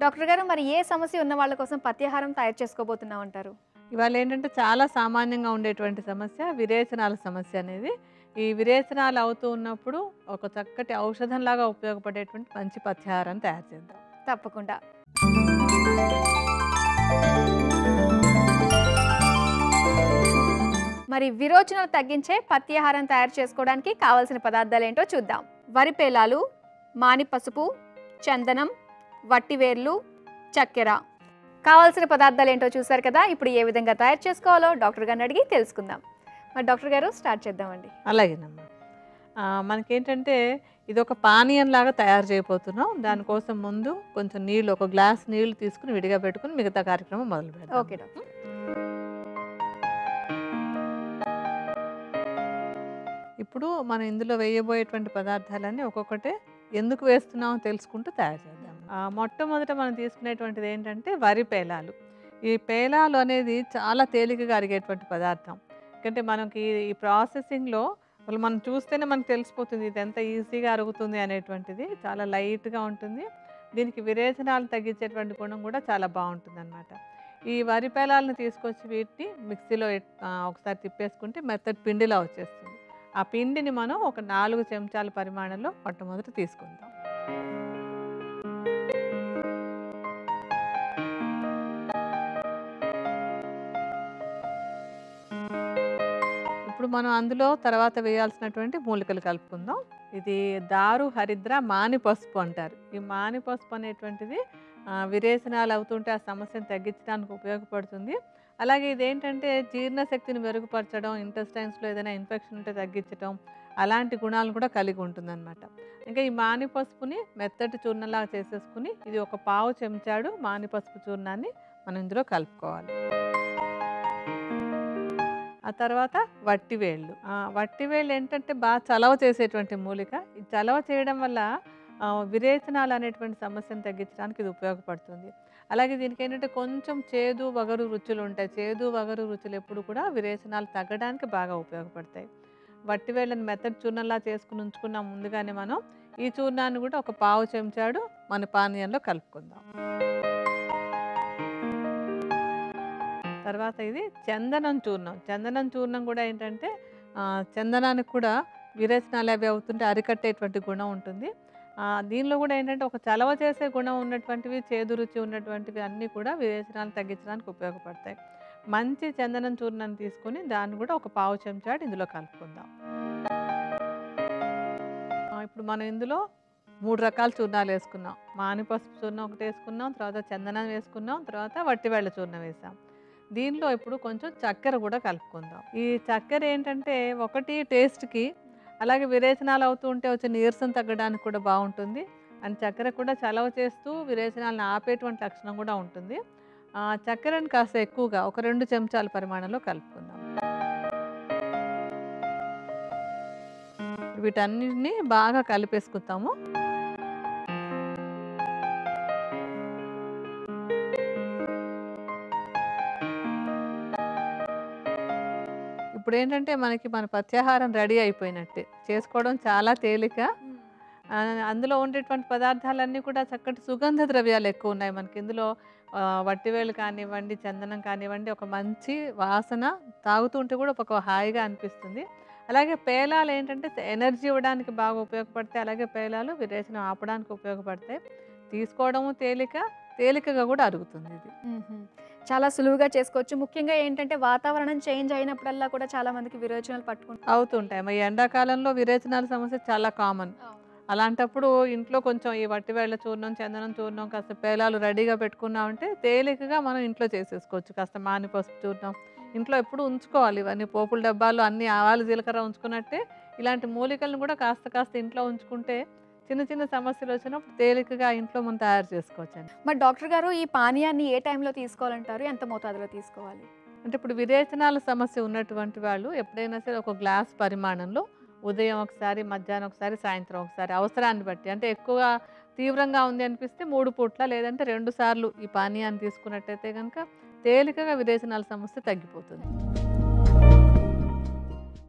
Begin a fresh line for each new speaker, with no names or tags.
Doctor గారు మరి ఏ సమస్య ఉన్న వాళ్ళ కోసం పత్యాహారం తయారు చేసుకోబోతున్నాం అంటారు
ఇవాళ ఏంటంటే చాలా సామాన్యంగా ఉండేటువంటి సమస్య విరేచనాల సమస్య అనేది ఈ విరేచనాలు అవుతూ ఉన్నప్పుడు ఒక చక్కటి ఔషధంలాగా ఉపయోగపడేటువంటి మంచి పత్యాహారాన్ని తయారు చేద్దాం
తప్పకుండా మరి విరోచనలు తగ్గించే పత్యాహారం తయారు చేసుకోవడానికి కావలసిన పదార్థాలు ఏంటో చూద్దాం వరి పేలాలు మాని పసుపు చందనం వట్టివేర్లు చక్కెర కావాల్సిన పదార్థాలు ఏంటో చూసారు కదా ఇప్పుడు ఏ విధంగా తయారు చేసుకోవాలో డాక్టర్ గారిని అడిగి తెలుసుకుందాం మరి డాక్టర్ గారు స్టార్ట్ చేద్దామండి
అలాగేనమ్మా ఆ, మనకేంటంటే ఇది ఒక పానీయం లాగా తయారు చేయబోతున్నాం దానికోసం ముందు కొంచెం నీళ్ళు ఒక గ్లాస్ నీళ్లు తీసుకుని విడిగా పెట్టుకుని మిగతా కార్యక్రమం మొదలు పెడదాం
ఓకే డాక్టర్
ఇప్పుడు మనం ఇందులో వేయబోయేటువంటి పదార్థాలన్నీ ఒక్కొక్కటే ఎందుకు వేస్తున్నామో తెలుసుకుంటూ తయారు చేద్దాం ఆ, మొట్టమొదట మనం తీసుకునేటువంటిది ఏంటంటే వరి పేలాలు ఈ పేలాలు అనేది చాలా తేలికగా అరిగేటువంటి పదార్థం ఎందుకంటే మనకి ఈ ప్రాసెసింగ్లో వాళ్ళు మనం చూస్తేనే మనకు తెలిసిపోతుంది ఇది ఎంత ఈజీగా అరుగుతుంది అనేటువంటిది చాలా లైట్గా ఉంటుంది దీనికి విరేచనాలు తగ్గించేటువంటి గుణం కూడా చాలా బాగుంటుంది అనమాట ఈ వరి పేలాలను తీసుకొచ్చి వీటిని మిక్సీలో ఎట్- ఆ, ఒకసారి తిప్పేసుకుంటే మెత్తటి పిండిలా వచ్చేస్తుంది ఆ పిండిని మనం ఒక నాలుగు చెంచాల పరిమాణంలో మొట్టమొదట తీసుకుందాం ఇప్పుడు మనం అందులో తర్వాత వేయాల్సినటువంటి మూలికలు కలుపుకుందాం ఇది దారు హరిద్ర మాని పసుపు అంటారు ఈ మాని పసుపు అనేటువంటిది ఆ, విరేచనాలు అవుతుంటే ఆ సమస్యను తగ్గించడానికి ఉపయోగపడుతుంది అలాగే ఇదేంటంటే జీర్ణశక్తిని మెరుగుపరచడం ఇంటెస్టైన్స్లో ఏదైనా ఇన్ఫెక్షన్ ఉంటే తగ్గించడం అలాంటి గుణాలు కూడా కలిగి ఉంటుందన్నమాట ఇంకా ఈ మాని పసుపుని మెత్తటి చూర్ణంలాగా చేసేసుకుని ఇది ఒక పావు చెంచాడు మాని పసుపు చూర్ణాన్ని మనం ఇందులో కలుపుకోవాలి ఆ తర్వాత వట్టివేళ్ళు ఆ, వట్టివేళ్ళు ఏంటంటే బాగా చలవ చేసేటువంటి మూలిక ఈ చలవ చేయడం వల్ల ఆ, విరేచనాలు అనేటువంటి సమస్యను తగ్గించడానికి ఇది ఉపయోగపడుతుంది అలాగే దీనికి ఏంటంటే కొంచెం చేదు వగరు రుచులు ఉంటాయి చేదు వగరు రుచులు ఎప్పుడు కూడా విరేచనాలు తగ్గడానికి బాగా ఉపయోగపడతాయి వట్టివేళ్ళని మెత్తటి చూర్ణంలా చేసుకుని ఉంచుకున్నాం ముందుగానే మనం ఈ చూర్ణాన్ని కూడా ఒక పావు చెంచాడు మన పానీయంలో కలుపుకుందాం తర్వాత ఇది చందనం చూర్ణం చందనం చూర్ణం కూడా ఏంటంటే ఆ, చందనానికి కూడా విరేచనాలు అవి అవుతుంటే అరికట్టేటువంటి గుణం ఉంటుంది ఆ, దీనిలో కూడా ఏంటంటే ఒక చలవ చేసే గుణం ఉన్నటువంటివి చేదు రుచి ఉన్నటువంటివి అన్నీ కూడా విరేచనాలు తగ్గించడానికి ఉపయోగపడతాయి మంచి చందనం చూర్ణాన్ని తీసుకొని దాన్ని కూడా ఒక పావు చెంచాడు ఇందులో కలుపుకుందాం ఆ, ఇప్పుడు మనం ఇందులో మూడు రకాల చూర్ణాలు వేసుకున్నాం మాని పసుపు చూర్ణం ఒకటి వేసుకున్నాం తర్వాత చందనం వేసుకున్నాం తర్వాత వట్టివేళ్ళ చూర్ణం వేసాం దీనిలో ఇప్పుడు కొంచెం చక్కెర కూడా కలుపుకుందాం ఈ చక్కెర ఏంటంటే ఒకటి టేస్ట్కి అలాగే విరేచనాలు అవుతూ ఉంటే వచ్చే నీరసం తగ్గడానికి కూడా బాగుంటుంది అండ్ చక్కెర కూడా చలవ చేస్తూ విరేచనాలను ఆపేటువంటి లక్షణం కూడా ఉంటుంది ఆ, చక్కెరని కాస్త ఎక్కువగా ఒక రెండు చెంచాల పరిమాణంలో కలుపుకుందాం వీటన్నిటిని బాగా కలిపేసుకుంటాము ఇప్పుడు ఏంటంటే మనకి మన పత్యాహారం రెడీ అయిపోయినట్టే చేసుకోవడం చాలా తేలిక ఆ, అందులో ఉండేటువంటి పదార్థాలన్నీ కూడా చక్కటి సుగంధ ద్రవ్యాలు ఎక్కువ ఉన్నాయి మనకి ఇందులో ఆ, వట్టివేలు కానివ్వండి చందనం కానివ్వండి ఒక మంచి వాసన తాగుతుంటే కూడా ఒక హాయిగా అనిపిస్తుంది అలాగే పేలాలు ఏంటంటే ఎనర్జీ ఇవ్వడానికి బాగా ఉపయోగపడతాయి అలాగే పేలాలు విరేచనం ఆపడానికి ఉపయోగపడతాయి తీసుకోవడము తేలిక తేలికగా కూడా అరుగుతుంది ఇది
మ్మ్హ. చాలా సులువుగా చేసుకోవచ్చు ముఖ్యంగా ఏంటంటే వాతావరణం చేంజ్ అయినప్పుడల్లా కూడా చాలా మందికి విరోచనాలు పట్టుకుంటారు
అవుతుంటాయి మరి ఎండాకాలంలో విరేచనాల సమస్య చాలా కామన్ అలాంటప్పుడు ఇంట్లో కొంచెం ఈ వట్టివేళ్ల చూర్ణం చందనం చూర్ణం కాస్త పేలాలు రెడీగా పెట్టుకున్నామంటే తేలికగా మనం ఇంట్లో చేసేసుకోవచ్చు కాస్త మాని పసుపు చూర్ణం ఇంట్లో ఎప్పుడు ఉంచుకోవాలి ఇవన్నీ పోపుల డబ్బాలు అన్ని ఆవాలు జీలకర్ర ఉంచుకున్నట్టే ఇలాంటి మూలికలను కూడా కాస్త కాస్త ఇంట్లో ఉంచుకుంటే చిన్న చిన్న సమస్యలు వచ్చినప్పుడు తేలికగా ఇంట్లో మనం తయారు చేసుకోవచ్చు అండి
మరి డాక్టర్ గారు ఈ పానీయాన్ని ఏ టైంలో తీసుకోవాలంటారు ఎంత మోతాదులో తీసుకోవాలి
అంటే ఇప్పుడు విరేచనాల సమస్య ఉన్నటువంటి వాళ్ళు ఎప్పుడైనా సరే ఒక గ్లాస్ పరిమాణంలో ఉదయం ఒకసారి మధ్యాహ్నం ఒకసారి సాయంత్రం ఒకసారి అవసరాన్ని బట్టి అంటే ఎక్కువ తీవ్రంగా ఉంది అనిపిస్తే మూడు పూట్ల లేదంటే రెండు సార్లు ఈ పానీయాన్ని తీసుకున్నట్టయితే కనుక తేలికగా విరేచనాల సమస్య తగ్గిపోతుంది